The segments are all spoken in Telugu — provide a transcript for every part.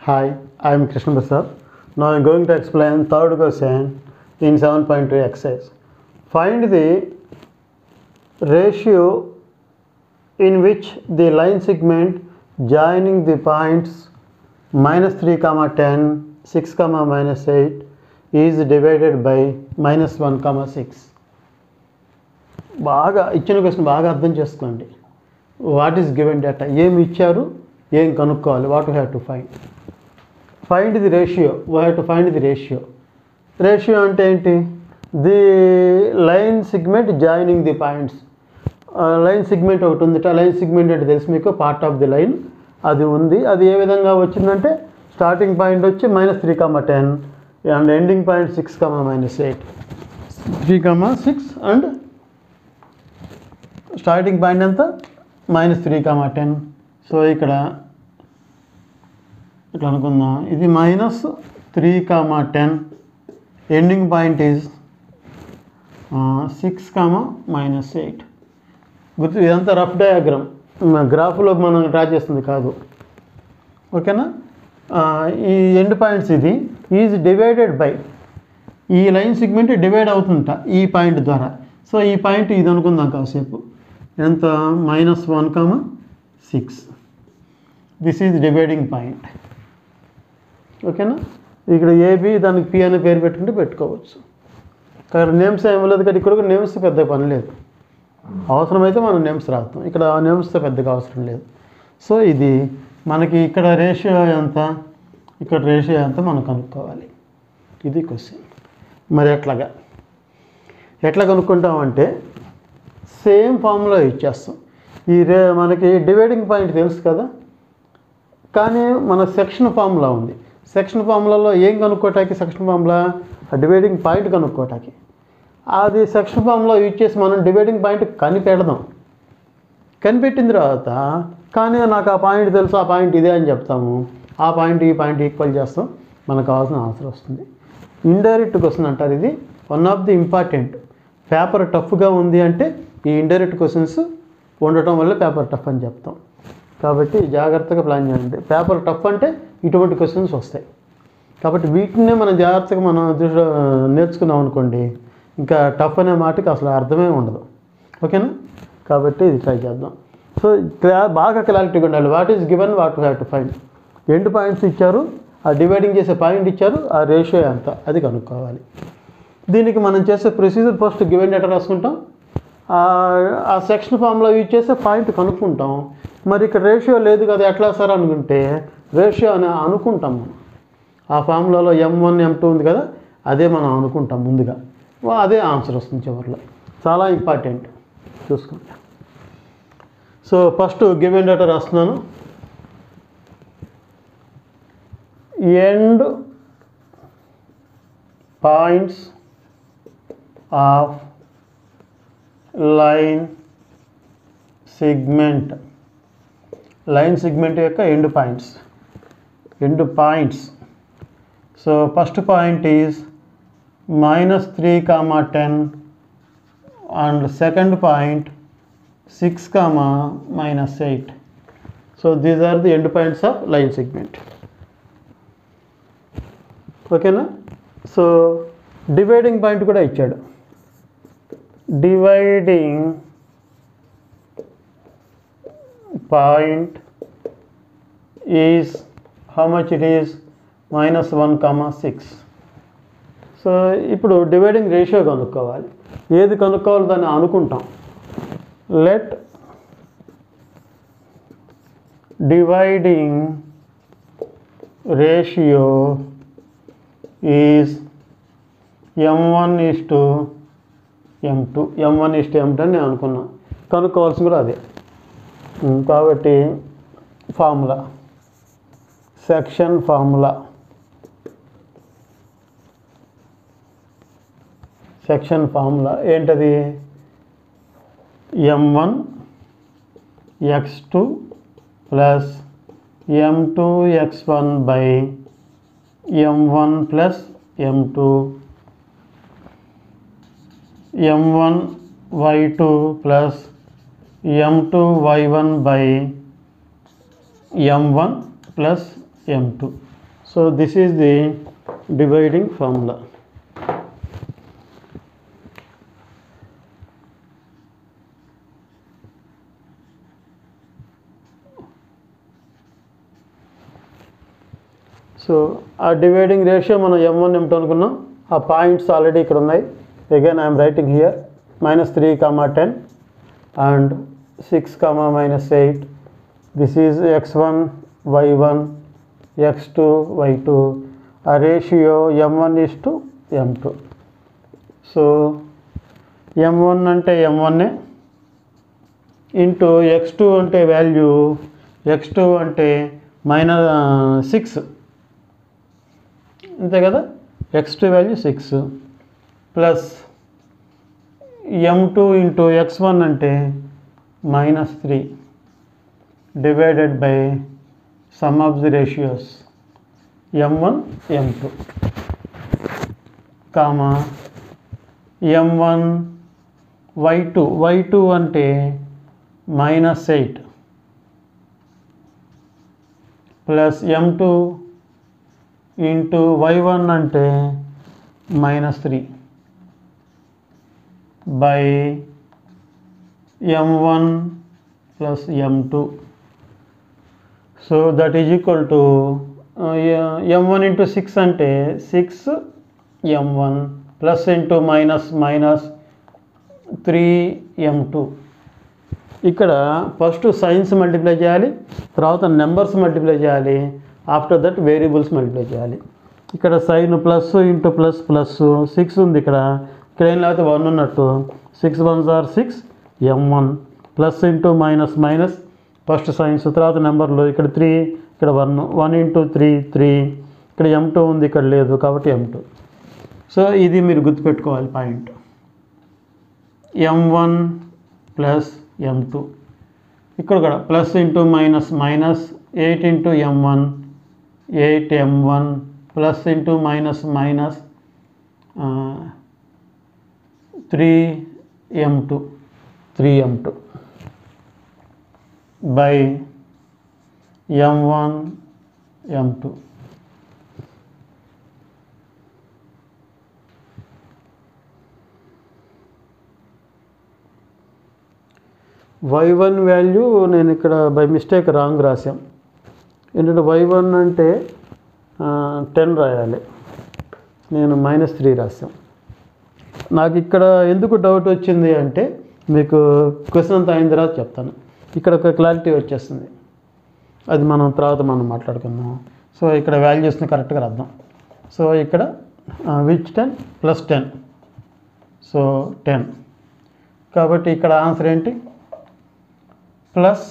Hi, I am Krishna Prasad. Now I am going to explain third question in 7.2 exercise. Find the ratio in which the line segment joining the points minus 3 comma 10, 6 comma minus 8 is divided by minus 1 comma 6. బాగా ఇచ్చిన క్వశ్చన్ బాగా అర్థం చేసుకోండి వాట్ ఈస్ గివెన్ డేటా ఏమి ఇచ్చారు ఏం కనుక్కోవాలి what we have to find find the ratio we have to find the ratio ratio అంటే ఏంటి the line segment joining the points line segment ఒకటి ఉంది లైన్ సిగ్మెంట్ అంటే తెలుసు మీకు పార్ట్ ఆఫ్ ది లైన్ అది ఉంది అది ఏ విధంగా వచ్చిందంటే స్టార్టింగ్ పాయింట్ వచ్చి minus three comma ten and ending point six comma minus eight three comma six and starting point ఎంత minus three comma ten so ఇక్కడ ఇట్లా అనుకుందాం ఇది minus three comma ten ending point is six comma minus eight గుర్తు ఇదంతా రఫ్ డయాగ్రామ్ గ్రాఫ్లో మనం డ్రా చేస్తుంది కాదు ఓకేనా ఆ, ఈ ఎండ్ పాయింట్స్ ఇది ఈజ్ డివైడెడ్ బై ఈ లైన్ సిగ్మెంట్ డివైడ్ అవుతుంట ఈ పాయింట్ ద్వారా సో ఈ పాయింట్ ఇది అనుకుందాం కాసేపు ఎంత minus one comma six this is dividing point ఓకేనా ఇక్కడ ఏబి దానికి పి అనే పేరు పెట్టుకుంటే పెట్టుకోవచ్చు ఇక్కడ నేమ్స్ ఏం లేదు కానీ ఇక్కడ కూడా నేమ్స్ పెద్ద పని లేదు అవసరమైతే మనం నేమ్స్ రాస్తాం ఇక్కడ నేమ్స్తో పెద్దగా అవసరం లేదు సో ఇది మనకి ఇక్కడ రేషియో ఎంత ఇక్కడ రేషియో ఎంత మనం కనుక్కోవాలి ఇది క్వశ్చన్ మరి ఎట్లాగా ఎట్లా కనుక్కుంటామంటే సేమ్ ఫామ్లో ఇచ్చేస్తాం ఈ రే మనకి డివైడింగ్ పాయింట్ తెలుసు కదా కానీ మన సెక్షన్ ఫార్ములా ఉంది సెక్షన్ ఫార్ములాలో ఏం కనుక్కోటానికి సెక్షన్ ఫార్ములా డివైడింగ్ పాయింట్ కనుక్కోటానికి అది సెక్షన్ ఫామ్లో యూజ్ చేసి మనం డివైడింగ్ పాయింట్ కనిపెడదాం కనిపెట్టిన తర్వాత కానీ నాకు ఆ పాయింట్ తెలుసు ఆ పాయింట్ ఇదే అని చెప్తాము ఆ పాయింట్ ఈ పాయింట్ ఈక్వల్ చేస్తాం మనకు కావాల్సిన ఆన్సర్ వస్తుంది ఇండైరెక్ట్ క్వశ్చన్ అంటారు ఇది one of the important paper టఫ్గా ఉంది అంటే ఈ ఇండైరెక్ట్ క్వశ్చన్స్ ఉండటం వల్ల పేపర్ టఫ్ అని చెప్తాం కాబట్టి జాగ్రత్తగా ప్లాన్ చేయండి పేపర్ టఫ్ అంటే ఇటువంటి క్వశ్చన్స్ వస్తాయి కాబట్టి వీటినే మనం జాగ్రత్తగా మనం దృష్టి నేర్చుకున్నాం అనుకోండి ఇంకా టఫ్ అనే మాటకి అసలు అర్థమే ఉండదు ఓకేనా కాబట్టి ఇది ట్రై చేద్దాం సో క్లా బాగా క్లారిటీగా ఉండాలి what is given what have to find end points ఇచ్చారు ఆ డివైడింగ్ చేసే పాయింట్ ఇచ్చారు ఆ రేషియో ఎంత అది కనుక్కోవాలి దీనికి మనం చేసే ప్రొసీజర్ ఫస్ట్ గివెన్ డేటా రాసుకుంటాం ఆ- ఆ సెక్షన్ ఫామ్లో యూజ్ చేసే పాయింట్ కనుక్కుంటాం మరి ఇక్కడ రేషియో లేదు కదా ఎట్లా సార్ అనుకుంటే రేషియో అని అనుకుంటాం మనం ఆ ఫార్ములాలో ఎం వన్ ఎం టూ ఉంది కదా అదే మనం అనుకుంటాం ముందుగా వా- అదే ఆన్సర్ వస్తుంది చివరిలో చాలా ఇంపార్టెంట్ చూసుకోండి సో ఫస్ట్ గివెన్ డేటా రాస్తున్నాను end points of line segment line segment యొక్క end points end points so first point is minus 3 comma 10 and second point 6 comma minus 8 so these are the end points of line segment ఓకేనా సో డివైడింగ్ పాయింట్ కూడా ఇచ్చాడు dividing point is how much it is minus one comma six so ఇప్పుడు డివైడింగ్ రేషియో కనుక్కోవాలి ఏది కనుక్కోవాలి దాన్ని అనుకుంటాం let dividing ratio is M one is to M two M one is to M two అని నేను అనుకున్నా కనుక్కోవాల్సింది కూడా అదే ఉమ్, కాబట్టి formula section formula section formula ఏంటది M one X two plus M two X one by M one plus M two M one Y two plus M two Y one by M one plus M two so this is the dividing formula so ఆ డివైడింగ్ రేషియో మనం ఎం వన్ ఎం టూ అనుకున్నాం ఆ పాయింట్స్ ఆల్రెడీ ఇక్కడ ఉన్నాయి again I'm writing here minus three comma ten and six comma minus eight this is X one Y one X two Y two ఆ ratio M one is to M two so M one అంటే ఎం వన్నే ఇంటూ ఎక్స్ టూ అంటే వాల్యూ ఎక్స్ టూ అంటే మైనస్ సిక్స్ అంతే కదా X two value six plus M two into X one అంటే minus three divided by sum of the ratios M one M two comma M one Y two Y two అంటే minus eight plus M two into Y one అంటే minus three by M one plus M two so that is equal to M one into six అంటే six M one plus into minus minus three M two ఇక్కడ ఫస్ట్ సైన్స్ మల్టిప్లై చేయాలి తర్వాత నెంబర్స్ మల్టిప్లై చేయాలి ఆఫ్టర్ దట్ వేరియబుల్స్ మల్టిప్లై చేయాలి ఇక్కడ sign plus into plus plus six ఉంది ఇక్కడ ఇక్కడ ఏం లేకపోతే వన్ ఉన్నట్టు six one or six M one plus into minus minus first signs తర్వాత నెంబర్లు ఇక్కడ త్రీ ఇక్కడ one one into three three ఇక్కడ ఎం టూ ఉంది ఇక్కడ లేదు కాబట్టి ఎం టూ సో ఇది మీరు గుర్తుపెట్టుకోవాలి point M one plus M two ఇక్కడ కూడా plus into minus minus eight into M one eight M one plus into minus minus three M two three M two by M one M two Y one value నేను ఇక్కడ బై మిస్టేక్ రాంగ్ రాశాం ఏంటంటే వై వన్ అంటే టెన్ రాయాలి నేను మైనస్ త్రీ రాశాం నాకు ఇక్కడ ఎందుకు డౌట్ వచ్చింది అంటే మీకు క్వశ్చన్ అంతా అయిన తర్వాత చెప్తాను ఇక్కడ ఒక క్లారిటీ వచ్చేస్తుంది అది మనం తర్వాత మనం మాట్లాడుకుందాం సో ఇక్కడ వాల్యూస్ని కరెక్ట్గా రాద్దాం సో ఇక్కడ which ten plus ten so ten కాబట్టి ఇక్కడ ఆన్సర్ ఏంటి plus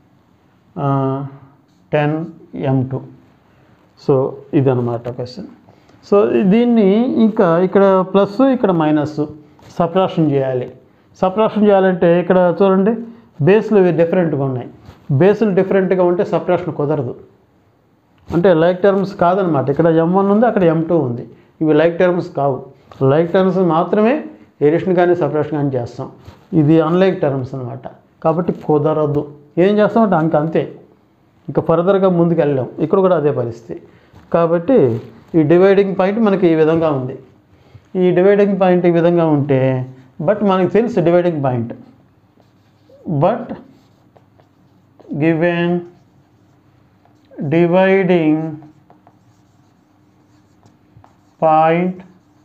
ten M two so ఇదన్నమాట క్వశ్చన్ సో దీన్ని ఇంకా ఇక్కడ ప్లస్ ఇక్కడ మైనస్ సప్రాషన్ చేయాలి సప్రాషన్ చేయాలంటే ఇక్కడ చూడండి బేస్లు డిఫరెంట్గా ఉన్నాయి బేస్లు డిఫరెంట్గా ఉంటే సప్రాషన్ కుదరదు అంటే లైక్ టర్మ్స్ కాదనమాట ఇక్కడ ఎం వన్ ఉంది అక్కడ ఎం టూ ఉంది ఇవి లైక్ టర్మ్స్ కావు లైక్ టర్మ్స్ మాత్రమే ఎడిషన్ కానీ సపరేషన్ కానీ చేస్తాం ఇది అన్లైక్ టర్మ్స్ అనమాట కాబట్టి కుదరదు ఏం చేస్తామంటే అంక అంతే ఇంకా ఫర్దర్గా ముందుకు వెళ్ళాం ఇక్కడ కూడా అదే పరిస్థితి కాబట్టి ఈ డివైడింగ్ పాయింట్ మనకి ఈ విధంగా ఉంది ఈ డివైడింగ్ పాయింట్ ఈ విధంగా ఉంటే బట్ మనకి తెలుసు dividing point but given dividing point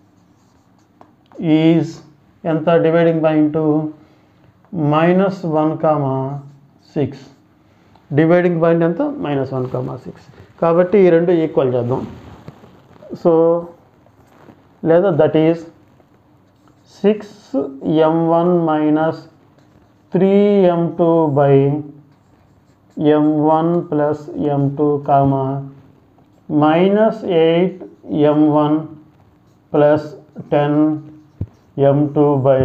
is ఎంత dividing point minus one comma six dividing point ఎంత మైనస్ వన్ కామా సిక్స్ కాబట్టి ఈ రెండు ఈక్వల్ చేద్దాం సో లేదా that is six M one minus three M two by M one plus M two comma minus eight M one plus ten M two by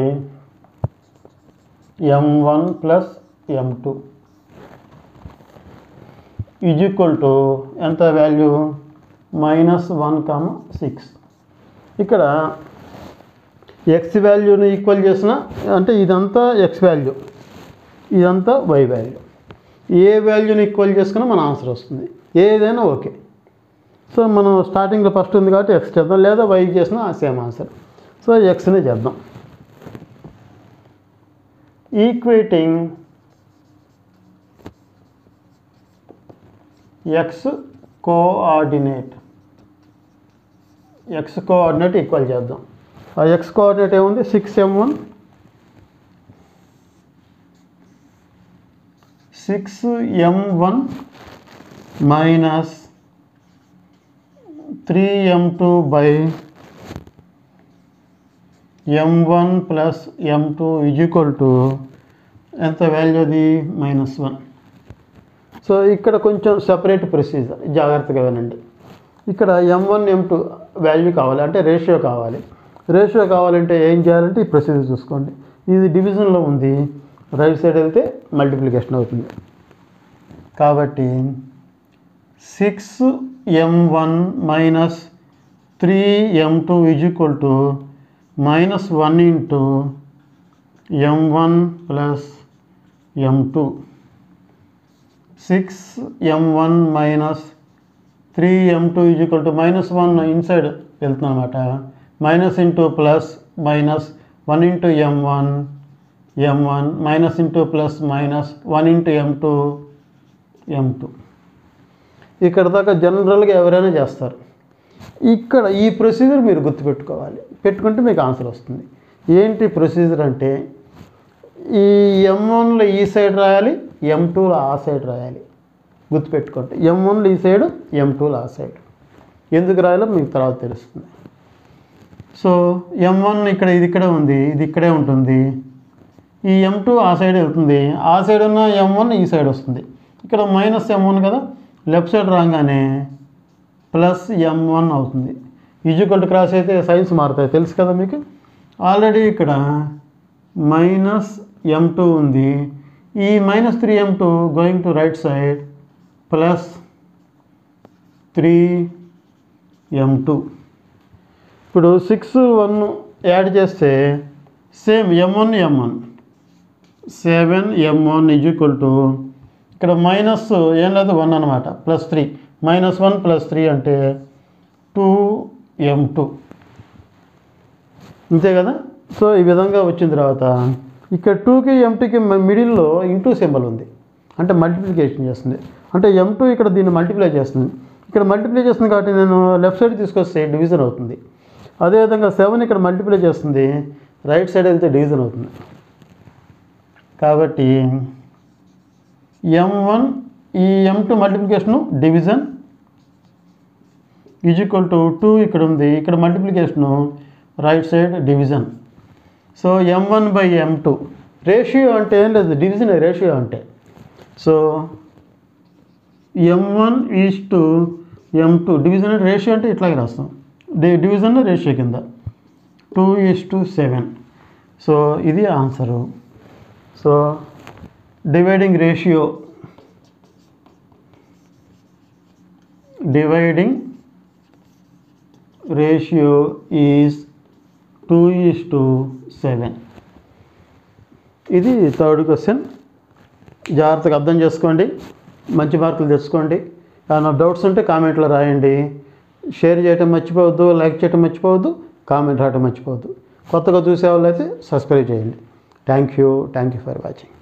M one plus M two is equal to ఎంత value minus one comma six ఇక్కడ ఎక్స్ వాల్యూని ఈక్వల్ చేసిన అంటే ఇదంతా ఎక్స్ వాల్యూ ఇదంతా వై వాల్యూ ఏ వాల్యూని ఈక్వల్ చేసుకున్నా మన ఆన్సర్ వస్తుంది ఏదైనా ఓకే సో మనం స్టార్టింగ్లో ఫస్ట్ ఉంది కాబట్టి ఎక్స్ చేద్దాం లేదా వై చేసినా సేమ్ ఆన్సర్ సో ఎక్స్నే చేద్దాం equating X coordinate X coordinate equal చేద్దాం ఆ ఎక్స్ కోఆర్డినేట్ ఏముంది six M one six M one minus three M two by M one plus M two is equal to ఎంత వాల్యూ అది మైనస్ వన్ సో ఇక్కడ కొంచెం సపరేట్ ప్రొసీజర్ జాగ్రత్తగా వినండి ఇక్కడ M one M two value కావాలి అంటే రేషియో కావాలి రేషియో కావాలంటే ఏం చేయాలంటే ఈ ప్రొసీజర్ చూసుకోండి ఇది డివిజన్లో ఉంది రైట్ సైడ్ వెళ్తే మల్టిప్లికేషన్ అవుతుంది కాబట్టి six M one minus three M two is equal to minus one into M one plus M two six M one minus three M two is equal to minus one inside వెళ్తుంది అనమాట minus into plus minus one into M one M one minus into plus minus one into M two M two ఇక్కడ దాకా జనరల్గా ఎవరైనా చేస్తారు ఇక్కడ ఈ ప్రొసీజర్ మీరు గుర్తుపెట్టుకోవాలి పెట్టుకుంటే మీకు ఆన్సర్ వస్తుంది ఏంటి ప్రొసీజర్ అంటే ఈ ఎం వన్లో ఈ సైడ్ రాయాలి ఎం టూలో ఆ సైడ్ రాయాలి గుర్తుపెట్టుకోండి ఎం వన్లో ఈ సైడ్ ఎం టూలో ఆ సైడ్ ఎందుకు రాయాలో మీకు తర్వాత తెలుస్తుంది సో ఎం వన్ ఇక్కడ ఇది ఇక్కడే ఉంది ఇది ఇక్కడే ఉంటుంది ఈ ఎం టూ ఆ సైడ్ వెళ్తుంది ఆ సైడ్ ఉన్న ఎం వన్ ఈ సైడ్ వస్తుంది ఇక్కడ మైనస్ ఎం వన్ కదా లెఫ్ట్ సైడ్ రాగానే ప్లస్ ఎం వన్ అవుతుంది ఈజ్వల్ క్రాస్ అయితే సైన్స్ మారుతాయి తెలుసు కదా మీకు ఆల్రెడీ ఇక్కడ మైనస్ ఎం టూ ఉంది ఈ minus three M two going to right side plus three M two ఇప్పుడు సిక్స్ వన్ యాడ్ చేస్తే same M one M one seven M one is equal to ఇక్కడ మైనస్ ఏం లేదు వన్ అనమాట plus three minus one plus three అంటే టూ ఎం టూ అంతే కదా సో ఈ విధంగా వచ్చిన తర్వాత ఇక్కడ టూకి ఎంటీకి మిడిల్లో ఇంటూ సింబల్ ఉంది అంటే మల్టిప్లికేషన్ చేస్తుంది అంటే ఎం టూ ఇక్కడ దీన్ని మల్టిప్లై చేస్తుంది ఇక్కడ మల్టిప్లై చేస్తుంది కాబట్టి నేను లెఫ్ట్ సైడ్ తీసుకొస్తే డివిజన్ అవుతుంది అదేవిధంగా సెవెన్ ఇక్కడ మల్టిప్లై చేస్తుంది రైట్ సైడ్ వెళ్తే డివిజన్ అవుతుంది కాబట్టి ఎం వన్ ఈ M two multiplication division is equal to two ఇక్కడ ఉంది ఇక్కడ multiplication right side division so M one by M two ratio అంటే ఏం లేదు డివిజన్ రేషియో అంటే so M one is to M two division ratio అంటే ఇట్లాగే రాస్తాం డి డివిజన్ రేషియో కింద two is to seven so ఇది answer so dividing ratio dividing ratio is two is to seven ఇది థర్డ్ క్వశ్చన్ జాగ్రత్తగా అర్థం చేసుకోండి మంచి మార్కులు తెచ్చుకోండి ఏమైనా డౌట్స్ ఉంటే కామెంట్లో రాయండి షేర్ చేయటం మర్చిపోవద్దు లైక్ చేయటం మర్చిపోవద్దు కామెంట్ రాయటం మర్చిపోవద్దు కొత్తగా చూసే వాళ్ళు అయితే సబ్స్క్రైబ్ చేయండి thank you thank you for watching